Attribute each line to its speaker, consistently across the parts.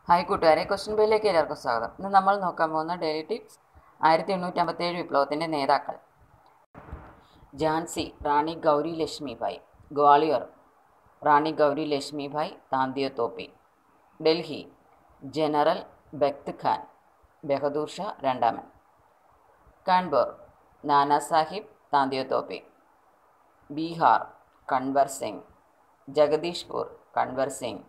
Speaker 1: hi കൂട്ടുകാരെ question ബേയിലേക്ക് എല്ലാവർക്കും സ്വാഗതം ഇന്ന് നമ്മൾ നോക്കാൻ പോകുന്ന ഡെയിലി ടിപ്സ് ആയിരത്തി എണ്ണൂറ്റി അമ്പത്തേഴ് വിപ്ലവത്തിൻ്റെ നേതാക്കൾ ഝാൻസി റാണി ഗൗരി ലക്ഷ്മിഭായ് ഗ്വാളിയർ റാണി ഗൗരി ലക്ഷ്മിഭായ് താന്തിയോ തോപ്പി ഡൽഹി ജനറൽ ബക്ത് ഖാൻ ബഹദൂർ ഷാ രണ്ടാമൻ കാൺപൂർ നാനാ സാഹിബ് താന്തിയോ തോപ്പി ബീഹാർ കൺവർ സിംഗ് ജഗദീഷ്പൂർ കൺവർ സിംഗ്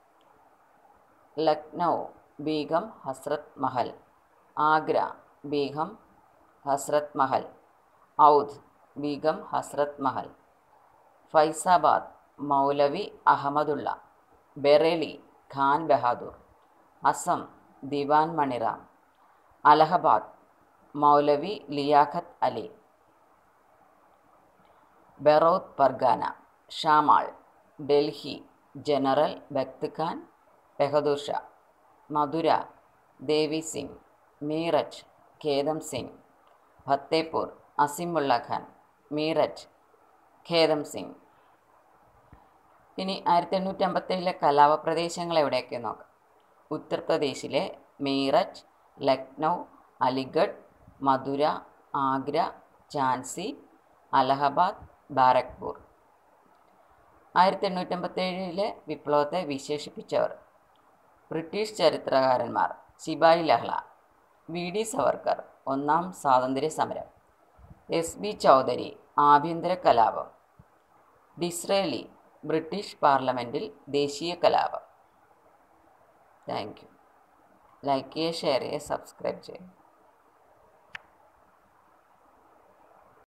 Speaker 1: ലക്നൗ ബീഗം ഹസ്രത് മഹൽ ആഗ്ര ബീഗം ഹസ്രത് മഹൽ ഔധ് ബീഗം ഹസ്രത് മഹൽ ഫൈസാബാദ് മൗലവി അഹമ്മദുള്ള ബറേലി ഖാൻ ബഹാദൂർ അസം ദിവാൻ മണിറാം അലഹബാദ് മൗലവി ലിയാഖത്ത് അലി ബറോത്ത് പർഗാന ഷാമാൾ ഡൽഹി ജനറൽ ബക്ത് ഖാൻ ബഹദൂർ ഷാ മധുര ദേവി സിംഗ് മീററ്റ് ഖേദം സിംഗ് ഫത്തേപൂർ അസിമുള്ള ഖാൻ മീററ്റ് ഖേദം സിംഗ് ഇനി ആയിരത്തി എണ്ണൂറ്റി അമ്പത്തേഴിലെ കലാപ പ്രദേശങ്ങൾ എവിടെയൊക്കെ നോക്കാം ഉത്തർപ്രദേശിലെ മീററ്റ് ലക്നൗ അലിഗഡ് മധുര ആഗ്ര ഝാൻസി അലഹബാദ് ബാരക്പൂർ ആയിരത്തി എണ്ണൂറ്റമ്പത്തേഴിലെ വിപ്ലവത്തെ വിശേഷിപ്പിച്ചവർ ബ്രിട്ടീഷ് ചരിത്രകാരന്മാർ സിബായി ലഹ്ള വി ഡി സവർക്കർ ഒന്നാം സ്വാതന്ത്ര്യ സമരം എസ് ബി ചൗധരി ആഭ്യന്തര കലാപം ഡിസ്രേലി ബ്രിട്ടീഷ് പാർലമെൻറ്റിൽ ദേശീയ കലാപം താങ്ക് യു ലൈക്ക് ചെയ്യുക ഷെയർ ചെയ്യുക സബ്സ്ക്രൈബ് ചെയ്യുക